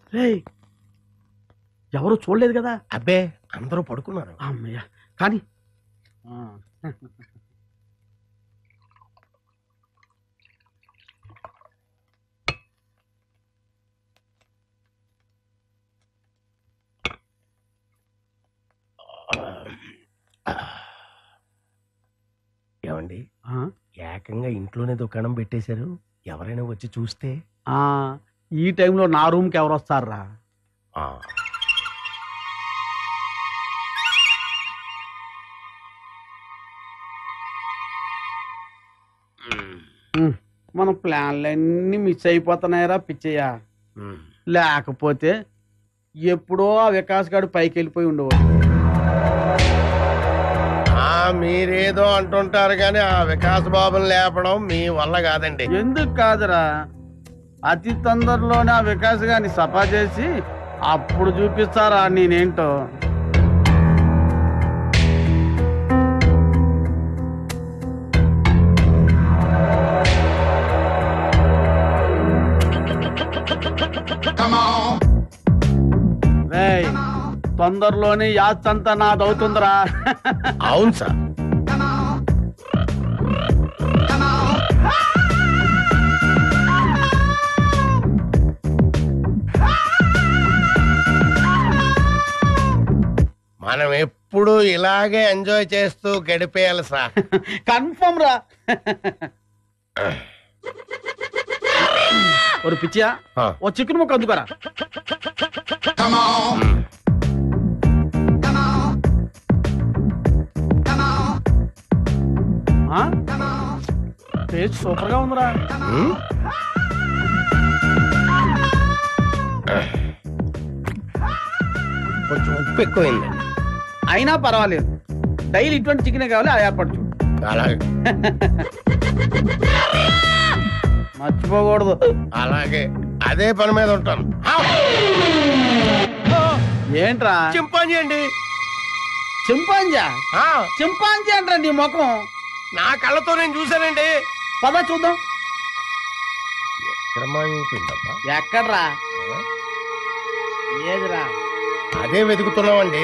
రేయ్ ఎవరు చూడలేదు కదా అబ్బే అందరూ పడుకున్నారు అమ్మయ్య కానీ ఆ. ఏమండి ఆ? ఏకంగా ఇంట్లోనే దుకాణం పెట్టేశారు ఎవరైనా వచ్చి చూస్తే ఆ, ఈ టైంలో నా రూమ్కి ఎవరు వస్తారా ఆ, మ్మ్. మన ప్లాన్లన్నీ మిస్ అయిపోతున్నాయరా పిచ్చయ్య మ్మ్. లేకపోతే ఎప్పుడో ఆ వికాస్ గాడు పైకి వెళ్ళిపోయి ఉండేవాడు ఆ మీరేదో అంటుంటారు కానీ ఆ వికాస్ బాబుని లేపడం మీ వల్ల కాదండి ఎందుకు కాదురా అతి తొందరలోనే ఆ వికాస్ గారిని సఫా చేసి అప్పుడు చూపిస్తారా నేనేంటో రేయ్, తొందరలోనే యాత్రంతా నాదవుతుందిరా అవును సార్ మనం ఎప్పుడు ఇలాగే ఎంజాయ్ చేస్తూ గడిపేయాలి సార్ కన్ఫర్మ్ రా ఒక పిచ్చియా ఆ, ఓ చికెన్ ముక్క అందుకోరా టేస్ట్ సూపర్ గా ఉందిరా మ్మ్. కొంచెం ఉప్పు ఎక్కువైందండి అయినా పర్వాలేదు డైలీ ఇటువంటి చికెన్ కావాలి ఆ ఏర్పాటు చూడు అలాగే మర్చిపోకూడదు అలాగే అదే పని మీద ఉంటాను ఏంట్రా చింపాంజీ అండి చింపాంజా ఆ, చింపాంజీ అంట్రా నీ ముఖం నా కళ్ళతో నేను చూశానండి పద చూద్దాం ఎక్కడ మాయమైపోయిందబ్బా? ఎక్కడ్రా ఏదిరా అదే వెతుకుతున్నామండి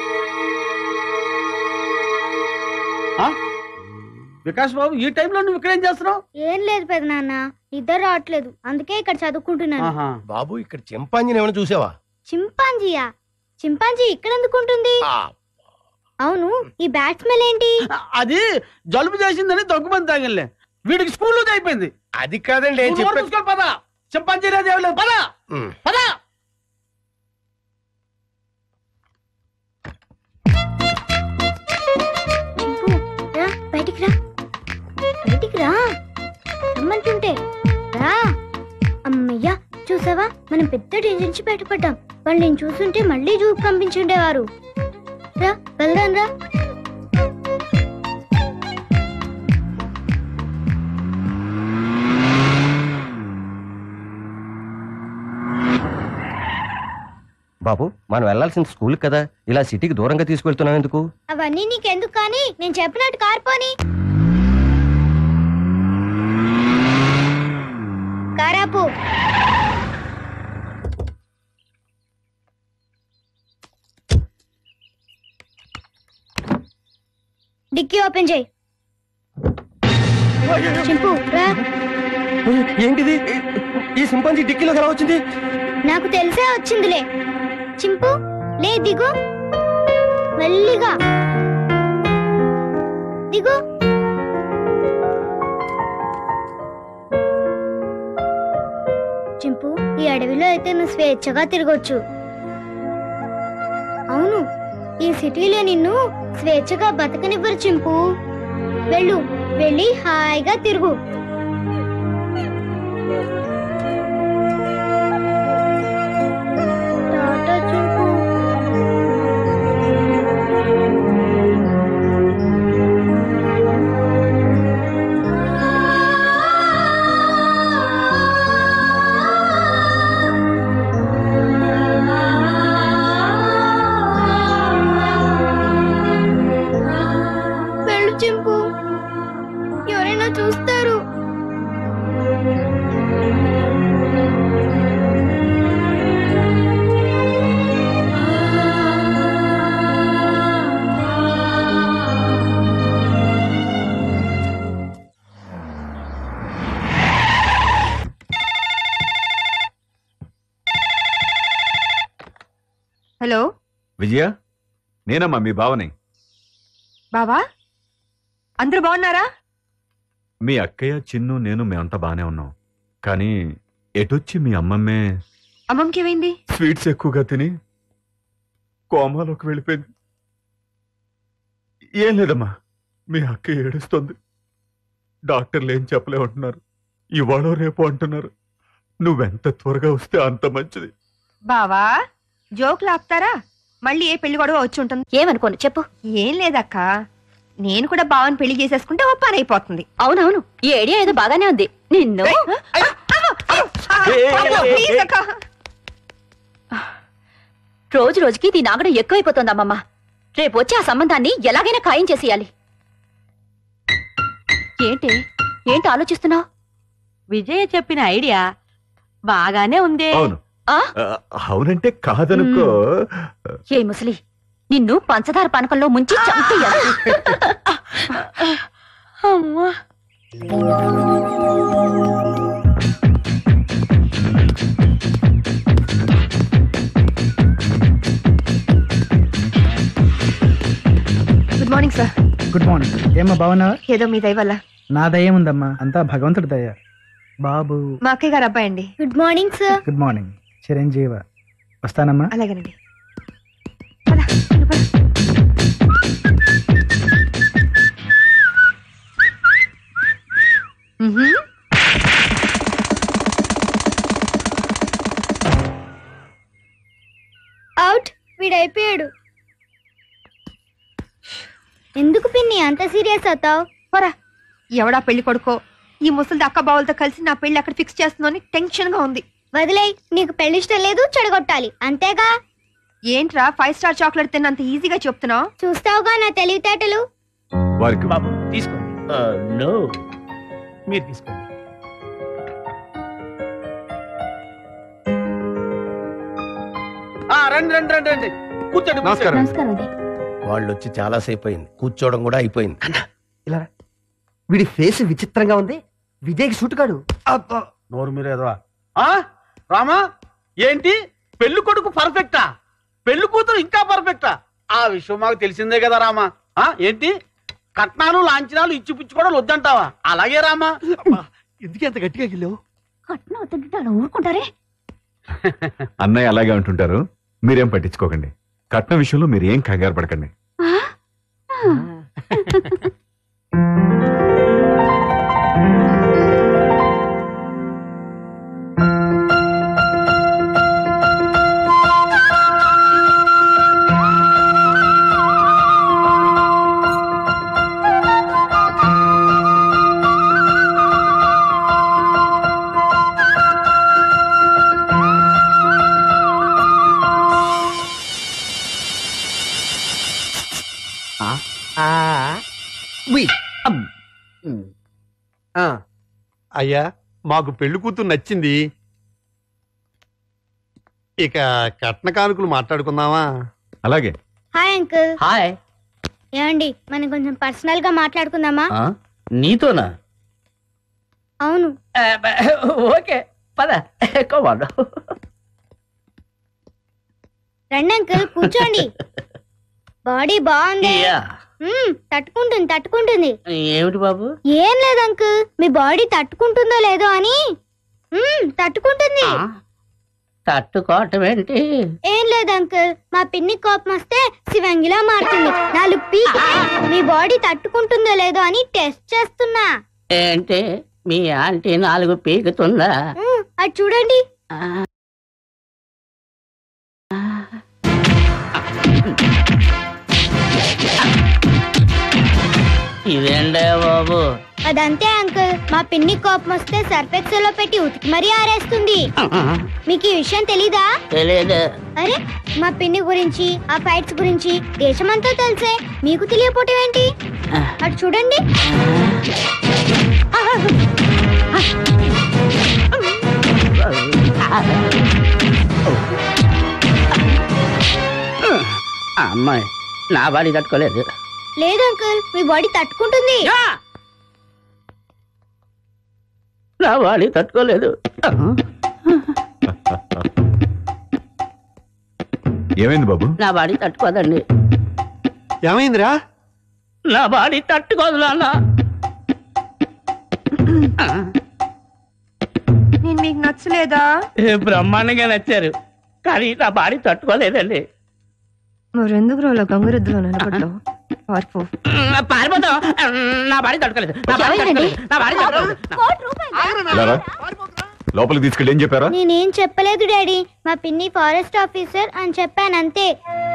ఆ? వికాస్ బాబు ఈ టైంలో నువ్వు ఇక్కడేం చేస్తున్నావు ఏం లేదు పెదనాన్న నిద్ర రావట్లేదు అందుకే ఇక్కడ చదువుకుంటున్నాను ఆహా. బాబు ఇక్కడ చింపాంజీని ఏమైనా చూసావా చింపాంజీయా చింపాంజీ ఇక్కడ ఎందుకు ఉంటుంది ఆ, అవును ఈ బ్యాట్ స్మెల్ ఏంటి అది జలుబు చేసిందని దగ్గుమంది తాగిలే వీడికి స్కూల్లో అయిపోయింది అది కాదండి ఏం నువ్వు నోరు చెప్పే మూసుకొని పద చింపాంజీ లేదు ఏం లేదు పద ఉమ్, పద చింపు, రా బయటికి రా బయటికి రా రమ్మంటుంటే రా అమ్మయ్యా చూసావా మనం పెద్ద డేంజర్ నుంచి బయటపడ్డాం వాళ్ళు నేను చూస్తుంటే మళ్ళీ జూకు పంపించుండేవారు రా వెళ్దాం రా బాబు మనం వెళ్ళాల్సిన స్కూల్ కదా ఇలా సిటీకి దూరంగా తీసుకెళ్తున్నాం ఎందుకు అవన్నీ నీకెందుకు కానీ నేను చెప్పినట్టు కార్పోని కారాపు డిక్కీ ఓపెన్ చేయి చింపు రా ఏంటిది ఈ సింపాంజీ డిక్కీలోకి ఎలా వచ్చింది నాకు తెలిసే వచ్చిందిలే చింపు లే దిగు మెల్లిగా దిగు చింపు ఈ అడవిలో అయితే నువ్వు స్వేచ్ఛగా తిరగొచ్చు అవును ఈ సిటీలో నిన్ను స్వేచ్ఛగా బతకనివ్వరు చింపు వెళ్ళు వెళ్ళి హాయిగా తిరుగు టాటా చింపు వెళ్ళు చింపు ఎవరైనా చూస్తారు హలో విజయ నేనమ్మా మీ బావని బావా అందరూ బాగున్నారా మీ అక్కయ్య చిన్ను నేను మేమంతా బానే ఉన్నాం కానీ ఎటొచ్చి మీ అమ్మమ్మే అమ్మమ్మకి ఏమైంది స్వీట్స్ ఎక్కువగా తిని కోమాలోకి వెళ్ళిపోయింది ఏం లేదమ్మా మీ అక్క ఏడుస్తుంది డాక్టర్లు ఏం చెప్పలే ఉంటున్నారు ఇవాళ రేపు అంటున్నారు నువ్వెంత త్వరగా వస్తే అంత మంచిది బావా జోకులు ఆపుతారా మళ్ళీ ఏ పెళ్లి గొడవ వచ్చి ఉంటుంది ఏమనుకోను చెప్పు ఏం లేదక్క నేను కూడా బావని పెళ్లి చేసేసుకుంటే ఓ పని అయిపోతుంది అవునవును ఈ ఐడియా ఏదో బాగానే ఉంది నిన్ను ప్లీజ్ అక్క రోజు రోజుకి దీని ఆగడం ఎక్కువైపోతుంది అమ్మమ్మ రేపు వచ్చి ఆ సంబంధాన్ని ఎలాగైనా ఖాయం చేసేయాలి ఏంటి ఏంటి ఆలోచిస్తున్నావు విజయ చెప్పిన ఐడియా బాగానే ఉందే అవును ఆ? ఆ, అవునంటే కాదనుకో ఏ ముసలి నిన్ను పంచదార పానకంలో ముంచి చంపేయాలి అమ్మా good morning sir good morning ఏమ్మా బాగున్నావా ఏదో మీ దయ వల్ల నా దయ ఉందమ్మా అంతా భగవంతుడి దయ బాబు మా అక్కయ్య గారు అబ్బాయి అండి good morning sir good morning చిరంజీవ వస్తానమ్మా అలాగేనండి పద, ఇటు పద. మ్హూ. అవుట్ వీడైపోయాడు ఎందుకు పిన్ని అంత సీరియస్ అవుతావు పోరా ఎవడా పెళ్లి కొడుకో ఈ ముసలి అక్క బావులతో కలిసి నా పెళ్లి అక్కడ ఫిక్స్ చేస్తుందో అని టెన్షన్ గా ఉంది వదిలేయ్ నీకు పెళ్లి ఇష్టం లేదు చెడగొట్టాలి అంతేగా ఏంట్రా ఫైవ్ స్టార్ చాక్లెట్ తిన్నంత ఈజీగా చెప్తున్నావు చూస్తావుగా నా తెలివితేటలు వారికి బాబు తీసుకోండి నో మీరు తీసుకోండి ఆ, రండి రండి రండి రండి కూర్చోండి నమస్కారం. నమస్కారం అండి వాళ్ళు వచ్చి చాలా సేపు అయింది కూర్చోవడం కూడా అయిపోయింది వీడి ఫేస్ విచిత్రంగా ఉంది విజయ్కి సూటుగాడు కూర్చోండి. నోరు మీరేదవా ఆ రామా ఏంటి పెళ్లి కొడుకు పర్ఫెక్టా పెళ్లి కూతురు ఇంకా పర్ఫెక్టా ఆ విషయం మాకు తెలిసిందే కదా రామా ఆ ఏంటి కట్నాలు లాంఛనాలు ఇచ్చి పుచ్చుకోవడం వద్దంటావా అలాగే రామా ఎందుకు ఎంత గట్టిగా గిల్లావు కట్నం వద్దంటే అలా ఊరుకుంటారే అన్నయ్య అలాగే అంటుంటారు మీరేం పట్టించుకోకండి కట్నం విషయంలో మీరు ఏం కంగారు పడకండి ఆ? ఆ. అయ్యా మాకు పెళ్లి కూతురు నచ్చింది ఇక కట్న కానుకలు మాట్లాడుకుందామా అలాగే హాయ్ అంకుల్ హాయ్ ఏమండి మనం కొంచెం పర్సనల్ గా మాట్లాడుకుందామా నీతోనా అవును ఓకే పద ఎక్కువ రండి అంకుల్ కూర్చోండి బాడీ బాగుంది మ్మ్, తట్టుకుంటుంది తట్టుకుంటుంది ఏమిటి బాబు ఏం లేదు అంకుల్ మీ బాడీ తట్టుకుంటుందో లేదో అని మ్మ్, తట్టుకుంటుంది తట్టుకోవటం ఏంటి ఏం లేదు అంకుల్ మా పిన్ని కోపం వస్తే శివంగిలా మారుతుంది నాలుగు పీకి మీ బాడీ తట్టుకుంటుందో లేదో అని టెస్ట్ చేస్తున్నా ఏంటి మీ ఆంటీ నాలుగు పీకుతుందా మ్మ్, అది చూడండి ఇదేంటే బాబు అదంతే అంకుల్ మా పిన్ని కోపం వస్తే సర్ఫెక్సల్ లో పెట్టి ఉతికి మరీ ఆరేస్తుంది మీకు ఈ విషయం తెలీదా తెలియదు అరే మా పిన్ని గురించి ఆ ఫైట్స్ గురించి దేశమంతా తెలిసే మీకు తెలియపోవటం ఏంటి అటు చూడండి అమ్మాయి నా బాడీ తట్టుకోలేదు లేదు అంకుల్ మీ బాడీ తట్టుకుంటుంది నా బాడీ తట్టుకోలేదు ఏమైంది బాబు నా బాడీ తట్టుకోదండి ఏమైందిరా నా బాడీ తట్టుకోదు నాన్న నేను మీకు నచ్చలేదా బ్రహ్మాండంగా నచ్చారు కానీ నా బాడీ తట్టుకోలేదండి మరెందుకు రోలో గంగురెద్దులో నిలబడ్డావు పార్పు పారిపోతాం నా బాడీ తట్టుకోలేదు నా బాడీ ఏమైందండి? తట్టుకోలేదు నా బాడీ తట్టుకోలేదు ఇలారా లోపలికి తీసుకెళ్ళి ఏం చెప్పారా నేనేం చెప్పలేదు డాడీ మా పిన్ని ఫారెస్ట్ ఆఫీసర్ అని చెప్పాను అంతే